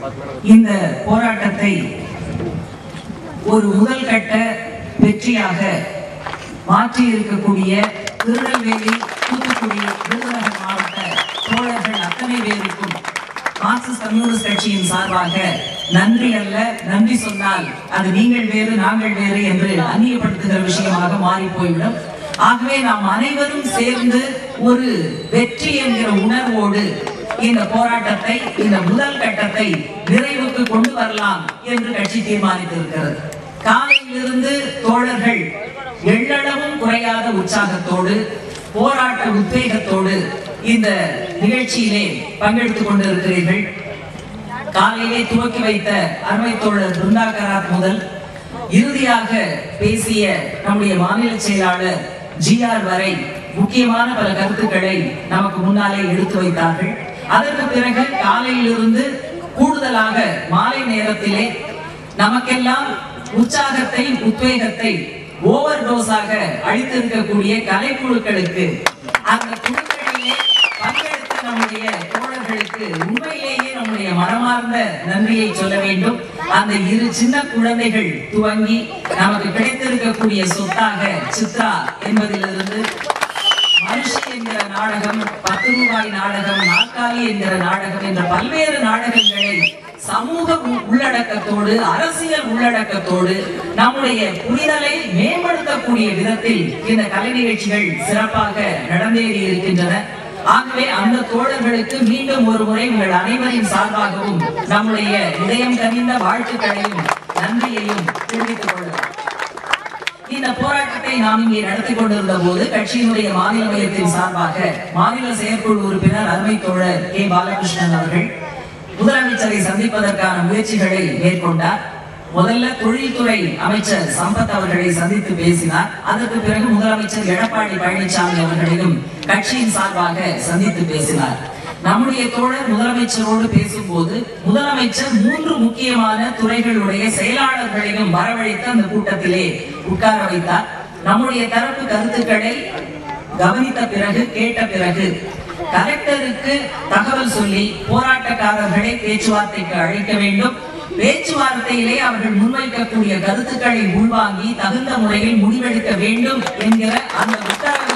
இந்த போராட்டத்தை ஒரு முதல் கட்ட வெற்றியாக மாற்றி இருக்கக்கூடிய திருநெல்வேலி தூத்துக்குடி விருதுநகர் மாவட்ட தோழர்கள் அத்தனை பேருக்கும் மார்க்சிஸ்ட் கம்யூனிஸ்ட் கட்சியின் சார்பாக நன்றி அல்ல நன்றி சொன்னால் அது நீங்கள் வேறு நாங்கள் வேறு என்று அந்நியப்படுத்துகிற விஷயமாக மாறி போய்விடும் ஆகவே நாம் அனைவரும் சேர்ந்து ஒரு வெற்றி என்கிற உணர்வோடு இந்த போராட்டத்தை இந்த முதல் கட்டத்தை நிறைவுக்கு கொண்டு வரலாம் என்று கட்சி தீர்மானித்திருக்கிறது காலையிலிருந்து தோழர்கள் எள்ளளவும் குறையாத உற்சாகத்தோடு போராட்ட உத்வேகத்தோடு இந்த நிகழ்ச்சியிலே பங்கெடுத்துக் கொண்டிருக்கிறீர்கள் காலையிலே துவக்கி வைத்த அருமை தோழர் பிருந்தா கராத் முதல் இறுதியாக பேசிய நம்முடைய மாநில செயலாளர் ஜிஆர் வரை முக்கியமான பல கருத்துக்களை நமக்கு முன்னாலே எடுத்து வைத்தார்கள் அதற்கு பிறகு காலையிலிருந்து கூடுதலாக மாலை நேரத்திலே நமக்கெல்லாம் உற்சாகத்தை உத்வேகத்தை ஓவர் டோஸாக அளித்திருக்கக்கூடிய கலைக்குழுக்களுக்கு அந்த குழுக்களிலே பங்கெடுத்த நம்முடைய தோழர்களுக்கு உண்மையிலேயே நம்முடைய மனமார்ந்த நன்றியை சொல்ல வேண்டும் அந்த இரு சின்ன குழந்தைகள் துவங்கி நமக்கு கிடைத்திருக்கக்கூடிய சொத்தாக சித்ரா என்பதிலிருந்து மனுஷி என்கிற நாடகம் பத்து ரூபாய் நாடகம் நாற்காலி என்கிற நாடகம் என்ற பல்வேறு நாடகங்களை சமூக உ- உள்ளடக்கத்தோடு அரசியல் உள்ளடக்கத்தோடு நம்முடைய புரிதலை மேம்படுத்தக்கூடிய விதத்தில் இந்த கலை நிகழ்ச்சிகள் சிறப்பாக நடந்தேறி இருக்கின்றன ஆகவே அந்த தோழர்களுக்கு மீண்டும் ஒரு முறை உங்கள் அனைவரின் சார்பாகவும் நம்முடைய இதயம் கனிந்த வாழ்த்துக்களையும் நன்றியையும் தெரிவித்துக் கொள்கிறோம் இந்த போராட்டத்தை நாம் இங்கே நடத்தி கொண்டிருந்த போது கட்சியினுடைய மாநில மையத்தின் சார்பாக மாநில செயற்குழு உறுப்பினர் அருமை தோழர் கே பாலகிருஷ்ணன் அவர்கள் முதலமைச்சரை சந்திப்பதற்கான முயற்சிகளை மேற்கொண்டார் முதல்ல தொழில்துறை அமைச்சர் சம்பத் அவர்களை சந்தித்து பேசினார் அதற்கு பிறகு முதலமைச்சர் எடப்பாடி பழனிசாமி அவர்களையும் கட்சியின் சார்பாக சந்தித்து பேசினார் நம்முடைய தோழர் முதலமைச்சரோடு பேசும்போது முதலமைச்சர் மூன்று முக்கியமான துறைகளுடைய செயலாளர்களையும் வரவழைத்து அந்த கூட்டத்திலே உட்கார வைத்தார் நம்முடைய தரப்பு கருத்துக்களை கவனித்த பிறகு கேட்ட பிறகு கலெக்டருக்கு தகவல் சொல்லி போராட்டக்காரர்களை பேச்சுவார்த்தைக்கு அழைக்க வேண்டும் பேச்சுவார்த்தையிலே அவர்கள் முன்வைக்கக்கூடிய கருத்துக்களை உள்வாங்கி தகுந்த முறையில் முடிவெடுக்க வேண்டும் என்கிற அந்த உத்தரவு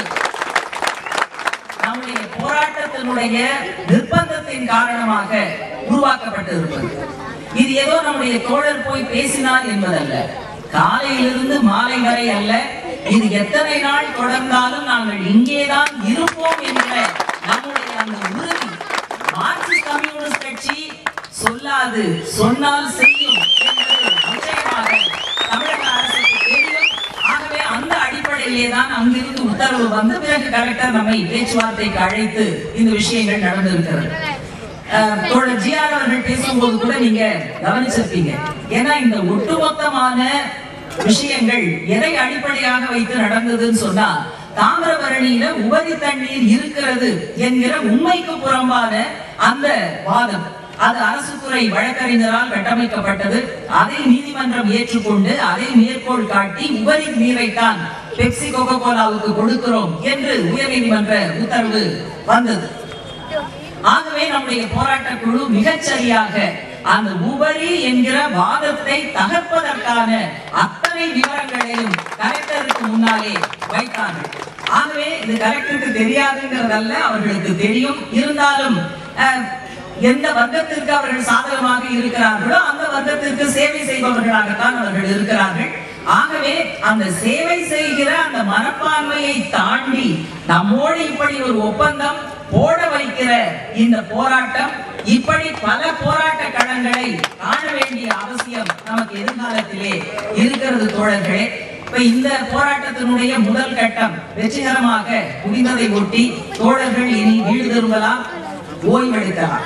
நம்முடைய போராட்டத்தினுடைய நிர்பந்தத்தின் காரணமாக உருவாக்கப்பட்டு இருப்பது இது ஏதோ நம்முடைய தோழர் போய் பேசினார் என்பதல்ல காலையிலிருந்து மாலை வரை அல்ல இது எத்தனை நாள் தொடர்ந்தாலும் நாங்கள் இங்கேதான் இருப்போம் என்ற நம்முடைய அந்த உறுதி மார்க்சிஸ்ட் கம்யூனிஸ்ட் கட்சி சொல்லாது சொன்னால் செய்யும் என்பது நிச்சயமாக தமிழக அரசுக்கு தெரியும் ஆகவே அந்த அடிப்படையிலே தான் அங்கிருந்து உத்தரவு வந்த பிறகு கலெக்டர் நம்மை பேச்சுவார்த்தைக்கு அழைத்து இந்த விஷயங்கள் நடந்திருக்கிறது அஹ், தோழர் ஜிஆர் அவர்கள் பேசும்போது கூட நீங்க கவனிச்சிருப்பீங்க ஏன்னா இந்த ஒட்டுமொத்தமான விஷயங்கள் எதை அடிப்படையாக வைத்து நடந்ததுன்னு சொன்னா தாமிரபரணியில உபரி தண்ணீர் இருக்கிறது என்கிற உண்மைக்கு புறம்பான அந்த வாதம் அது அரசு துறை வழக்கறிஞரால் கட்டமைக்கப்பட்டது அதை நீதிமன்றம் ஏற்றுக்கொண்டு அதை மேற்கோள் காட்டி உபரி நீரைத்தான் பெப்சி கோகோ கோலாவுக்கு கொடுக்கிறோம் என்று உயர்நீதிமன்ற உத்தரவு வந்தது ஆகவே நம்முடைய போராட்ட குழு மிகச்சரியாக அந்த உபரி என்கிற வாதத்தை தகர்ப்பதற்கான அத்தனை விவரங்களையும் கலெக்டருக்கு முன்னாலே வைத்தார்கள் ஆகவே இது கலெக்டருக்கு தெரியாதுங்கிறதல்ல அவர்களுக்கு தெரியும் இருந்தாலும் அஹ், எந்த வர்க்கத்திற்கு அவர்கள் சாதகமாக இருக்கிறார்களோ அந்த வர்க்கத்திற்கு சேவை செய்பவர்களாகத்தான் அவர்கள் இருக்கிறார்கள் ஆகவே அந்த சேவை செய்கிற அந்த மனப்பான்மையை தாண்டி நம்மோடு இப்படி ஒரு ஒப்பந்தம் போட வைக்கிற இந்த போராட்டம் இப்படி பல போராட்ட களங்களை காண வேண்டிய அவசியம் நமக்கு எதிர்காலத்திலே இருக்கிறது தோழர்களே இப்ப இந்த போராட்டத்தினுடைய முதல் கட்டம் வெற்றிகரமாக முடிந்ததை ஒட்டி தோழர்கள் இனி வீடு திரும்பலாம் ஓய்வெடுக்கலாம்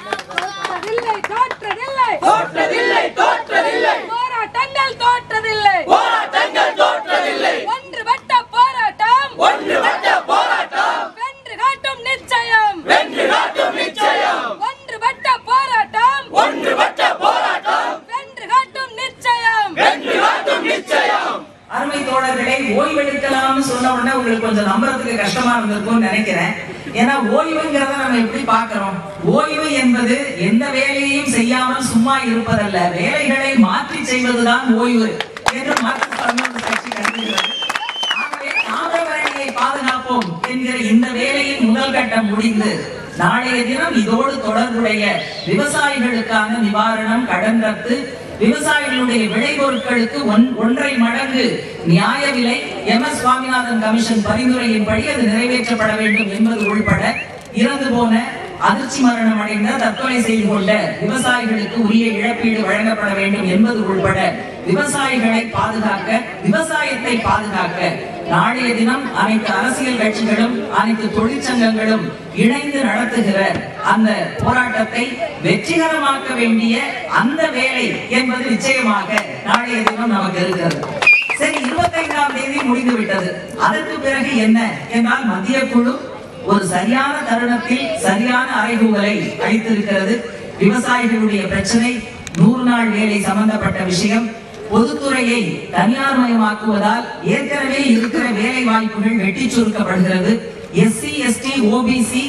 தோற்றதில்லை தோற்றதில்லை தோற்றதில்லை தோற்றதில்லை போராட்டங்கள் தோற்றதில்லை போராட்டங்கள் தோற்றதில்லை ஒன்றுபட்ட போராட்டம் ஒன்றுபட்ட போராட்டம் வென்று காட்டும் நிச்சயம் வென்று காட்டும் நிச்சயம் ஒன்றுபட்ட போராட்டம் ஒன்றுபட்ட போராட்டம் வென்று காட்டும் நிச்சயம் வென்று காட்டும் நிச்சயம் அருமை தோழர்களே ஓய்வெடுக்கலாம்னு சொன்ன உடனே உங்களுக்கு கொஞ்சம் நம்புறதுக்கு கஷ்டமா இருந்திருக்கும்னு நினைக்கிறேன் ஏன்னா ஓய்வுங்கிறத நம்ம எப்படி பார்க்கிறோம் ஓய்வு என்பது எந்த வேலையையும் செய்யாமல் சும்மா இருப்பதல்ல வேலைகளை மாற்றி செய்வதுதான் ஓய்வு என்று மார்க்சிஸ்ட் கம்யூனிஸ்ட் கட்சி கருதுகிறது ஆகவே தாமிரபரணியை பாதுகாப்போம் என்கிற இந்த வேலையின் முதல் கட்டம் முடிந்து நாளைய தினம் இதோடு தொடர்புடைய விவசாயிகளுக்கான நிவாரணம் கடன் ரத்து விவசாயிகளுடைய விளைபொருட்களுக்கு ஒன் ஒன்றரை மடங்கு நியாய விலை எம் எஸ் சுவாமிநாதன் கமிஷன் பரிந்துரையின்படி அது நிறைவேற்றப்பட வேண்டும் என்பது உள்பட இறந்து போன அதிர்ச்சி மரணம் அடைந்த தற்கொலை செய்து கொண்ட விவசாயிகளுக்கு உரிய இழப்பீடு வழங்கப்பட வேண்டும் என்பது உள்பட விவசாயிகளை பாதுகாக்க விவசாயத்தை பாதுகாக்க நாளைய தினம் அனைத்து அரசியல் கட்சிகளும் அனைத்து தொழிற்சங்கங்களும் இணைந்து நடத்துகிற அந்த போராட்டத்தை வெற்றிகரமாக்க வேண்டிய அந்த வேலை என்பது நிச்சயமாக நாளைய தினம் நமக்கு இருக்கிறது சரி இருபத்தைந்தாம் தேதி முடிந்து விட்டது அதற்கு பிறகு என்ன என்றால் மத்திய குழு ஒரு சரியான தருணத்தில் சரியான அறைகூவலை அளித்திருக்கிறது விவசாயிகளுடைய பிரச்சனை நூறு நாள் வேலை சம்பந்தப்பட்ட விஷயம் பொதுத்துறையை தனியார் மயமாக்குவதால் ஏற்கனவே இருக்கிற வேலை வாய்ப்புகள் வெட்டி சுருக்கப்படுகிறது எஸ்சி எஸ்டி ஓபிசி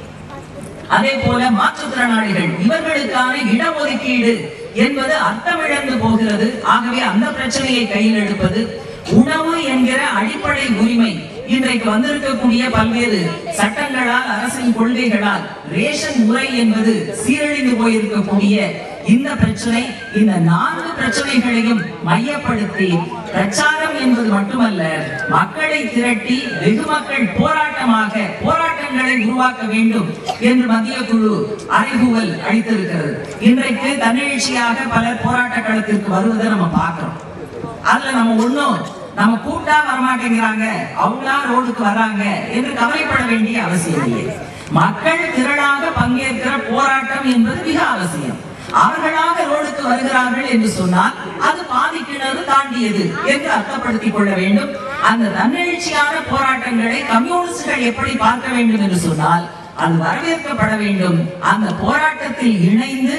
அதே போல மாற்றுத்திறனாளிகள் இவர்களுக்கான இடஒதுக்கீடு என்பது அர்த்தமிழந்து போகிறது ஆகவே அந்த பிரச்சனையை கையில் எடுப்பது உணவு என்கிற அடிப்படை உரிமை இன்றைக்கு வந்திருக்கக்கூடிய பல்வேறு சட்டங்களால் அரசின் கொள்கைகளால் ரேஷன் முறை என்பது சீரழிந்து போயிருக்கக்கூடிய இந்த பிரச்சனை இந்த நான்கு பிரச்சனைகளையும் மையப்படுத்தி பிரச்சாரம் என்பது மட்டுமல்ல மக்களை திரட்டி வெகு மக்கள் போராட்டமாக போராட்டங்களை உருவாக்க வேண்டும் என்று மத்திய குழு அறைகூவல் அளித்திருக்கிறது இன்றைக்கு தன்னெழுச்சியாக பலர் போராட்ட களத்திற்கு வருவதை நம்ம பார்க்கிறோம் அதுல நம்ம ஒண்ணும் நம்ம கூட்டா வரமாட்டேங்கிறாங்க அவங்களா ரோடுக்கு வராங்க என்று கவலைப்பட வேண்டிய அவசியம் இல்லை மக்கள் திரளாக பங்கேற்கிற போராட்டம் என்பது மிக அவசியம் அவர்களாக ரோடுக்கு வருகிறார்கள் என்று சொன்னால் அது பாதி கிணறு தாண்டியது என்று அர்த்தப்படுத்திக் கொள்ள வேண்டும் அந்த தன்னெழுச்சியான போராட்டங்களை கம்யூனிஸ்டுகள் எப்படி பார்க்க வேண்டும் என்று சொன்னால் அது வரவேற்கப்பட வேண்டும் அந்த போராட்டத்தில் இணைந்து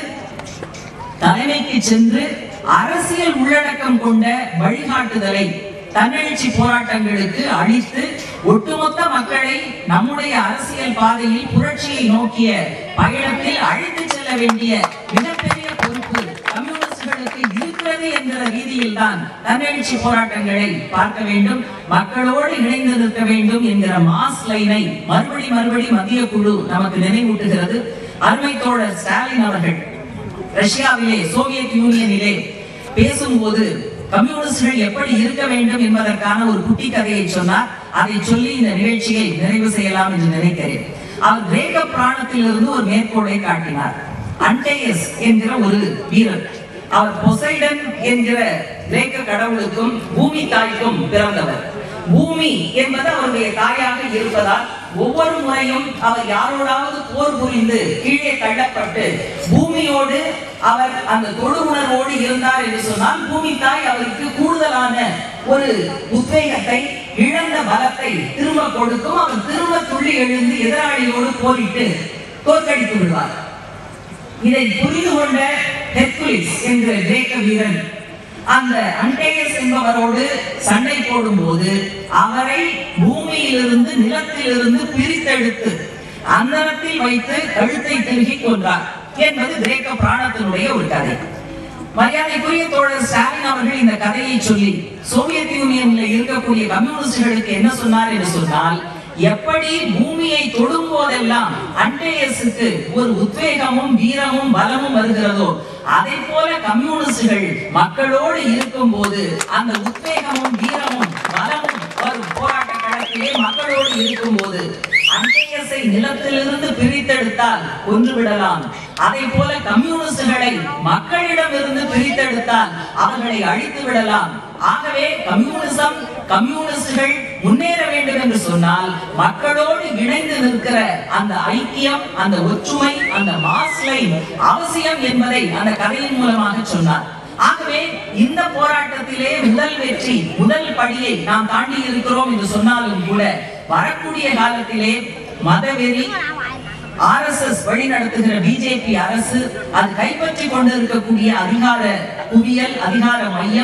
தலைமைக்கு சென்று அரசியல் உள்ளடக்கம் கொண்ட வழிகாட்டுதலை தன்னெழுச்சி போராட்டங்களுக்கு அளித்து ஒட்டுமொத்த மக்களை நம்முடைய அரசியல் பாதையில் புரட்சியை நோக்கிய பயணத்தில் அழைத்து செல்ல வேண்டிய மிகப்பெரிய பொறுப்பு கம்யூனிஸ்டுகளுக்கு இருக்கிறது என்கிற ரீதியில் தான் தன்னெழுச்சி போராட்டங்களை பார்க்க வேண்டும் மக்களோடு இணைந்து நிற்க வேண்டும் என்கிற மாஸ் லைனை மறுபடி மறுபடி மத்திய குழு நமக்கு நினைவூட்டுகிறது அருமை தோழர் ஸ்டாலின் அவர்கள் ரஷ்யாவிலே சோவியத் யூனியனிலே பேசும்போது கம்யூனிஸ்டுகள் எப்படி இருக்க வேண்டும் என்பதற்கான ஒரு குட்டி கதையை சொன்னார் அதை சொல்லி இந்த நிகழ்ச்சியை நிறைவு செய்யலாம் என்று நினைக்கிறேன் அவர் கிரேக்க பிராணத்திலிருந்து ஒரு மேற்கோளை காட்டினார் அண்டேயஸ் என்கிற ஒரு வீரர் அவர் பொசைடன் என்கிற கிரேக்க கடவுளுக்கும் பூமி தாய்க்கும் பிறந்தவர் பூமி என்பது அவருடைய தாயாக இருப்பதால் ஒவ்வொரு முறையும் அவர் யாரோடாவது போர் புரிந்து கீழே தள்ளப்பட்டு பூமியோடு அவர் அந்த தொழு உணர்வோடு இருந்தார் என்று சொன்னால் பூமி தாய் அவருக்கு கூடுதலான ஒரு உத்வேகத்தை இழந்த பலத்தை திரும்ப கொடுக்கும் அவர் திரும்ப துள்ளி எழுந்து எதிராளியோடு போரிட்டு தோற்கடித்து விடுவார் இதை புரிந்து கொண்ட ஹெர்குலிஸ் என்கிற கிரேக்க வீரன் அந்த அண்டேயஸ் என்பவரோடு சண்டை போடும்போது அவரை பூமியிலிருந்து நிலத்திலிருந்து பிரித்தெடுத்து அந்தரத்தில் வைத்து கழுத்தை திருகி கொன்றார் என்பது கிரேக்க பிராணத்தினுடைய ஒரு கதை மரியாதைக்குரிய தோழர் ஸ்டாலின் அவர்கள் இந்த கதையை சொல்லி சோவியத் யூனியன்ல இருக்கக்கூடிய கம்யூனிஸ்டுகளுக்கு என்ன சொன்னார் என்று சொன்னால் எப்படி பூமியை தொடும் போதெல்லாம் அண்டேயஸுக்கு ஒரு உத்வேகமும் வீரமும் பலமும் வருகிறதோ அதை போல கம்யூனிஸ்டுகள் மக்களோடு இருக்கும் போது அந்த உத்வேகமும் வீரமும் பலமும் வரும் போராட்ட களத்திலே மக்களோடு இருக்கும் போது அண்டேயஸை நிலத்திலிருந்து பிரித்தெடுத்தால் கொன்று விடலாம் அதை போல கம்யூனிஸ்டுகளை மக்களிடமிருந்து பிரித்தெடுத்தால் அவர்களை அழித்து விடலாம் ஆகவே கம்யூனிசம் கம்யூனிஸ்டுகள் முன்னேற வேண்டும் என்று சொன்னால் மக்களோடு இணைந்து நிற்கிற அந்த ஐக்கியம் அந்த ஒற்றுமை அந்த மாஸ்லை அவசியம் என்பதை அந்த கதையின் மூலமாக சொன்னார் ஆகவே இந்த போராட்டத்திலே முதல் வெற்றி முதல் படியை நாம் தாண்டி இருக்கிறோம் என்று சொன்னாலும் கூட வரக்கூடிய காலத்திலே மதவெறி ஆர்எஸ்எஸ் வழி நடத்துகிற பிஜேபி அரசு அது கைப்பற்றி கொண்டு இருக்கக்கூடிய அதிகார குவியல் அதிகார மையம்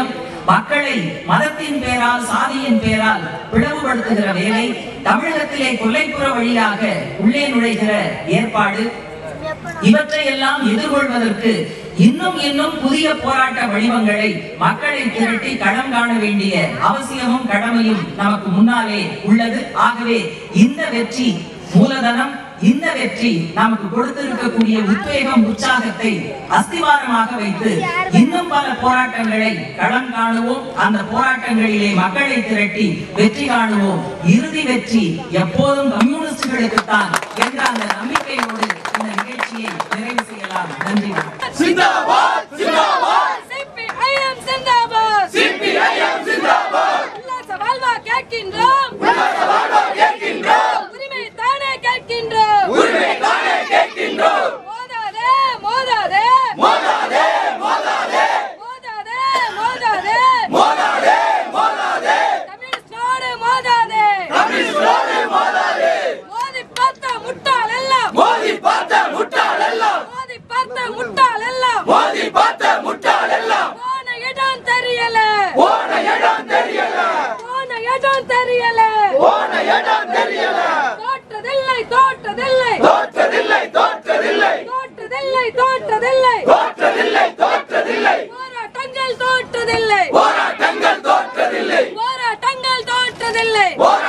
மக்களை மதத்தின் பேரால் சாதியின் பேரால் பிளவுபடுத்துகிற வேலை தமிழகத்திலே கொல்லைப்புற வழியாக உள்ளே நுழைகிற ஏற்பாடு இவற்றையெல்லாம் எதிர்கொள்வதற்கு இன்னும் இன்னும் புதிய போராட்ட வடிவங்களை மக்களை திரட்டி களம் காண வேண்டிய அவசியமும் கடமையும் நமக்கு முன்னாலே உள்ளது ஆகவே இந்த வெற்றி மூலதனம் இந்த வெற்றி நமக்கு கொடுத்திருக்கக்கூடிய உத்வேகம் உற்சாகத்தை அஸ்திவாரமாக வைத்து இன்னும் பல போராட்டங்களை களம் காணுவோம் அந்த போராட்டங்களிலே மக்களை திரட்டி வெற்றி காணுவோம் இறுதி வெற்றி எப்போதும் கம்யூனிஸ்டுகளுக்குத்தான் என்ற அந்த நம்பிக்கையோடு இந்த நிகழ்ச்சியை நிறைவு செய்யலாம் நன்றி வணக்கம். சிந்தாபாத் சிந்தாபாத் சிபிஐஎம் சிந்தாபாத் சிபிஐஎம் சிந்தாபாத் உல்லாச வாழ்வா கேட்கின்றோம் உல்லாச வாழ்வா கேட்கின்றோம் உரிமை தானே கேட்கின்றோம் உரிமை தானே கேட்கின்றோம் மோதாதே மோதாதே மோதாதே மோதாதே மோதாதே மோதாதே மோதாதே மோதாதே கம்யூனிஸ்டோடு மோதாதே கம்யூனிஸ்டோடு மோதாதே மோதி பார்த்த முட்டாள் எல்லாம் மோதி பார்த்த முட்டாள் எல்லாம் மோதி பார்த்த முட்டாள் எல்லாம் மோதி பார்த்த முட்டாள் எல்லாம் போன இடம் தெரியல போன இடம் தெரியல போன இடம் தெரியல போன இடம் தெரியல தோற்றதில்லை தோற்றதில்லை தோற்றதில்லை தோற்றதில்லை தோற்றதில்லை தோற்றதில்லை தோற்றதில்லை தோற்றதில்லை போராட்டங்கள் தோற்றதில்லை போராட்டங்கள் தோற்றதில்லை போராட்டங்கள் தோற்றதில்லை போராட்டங்கள்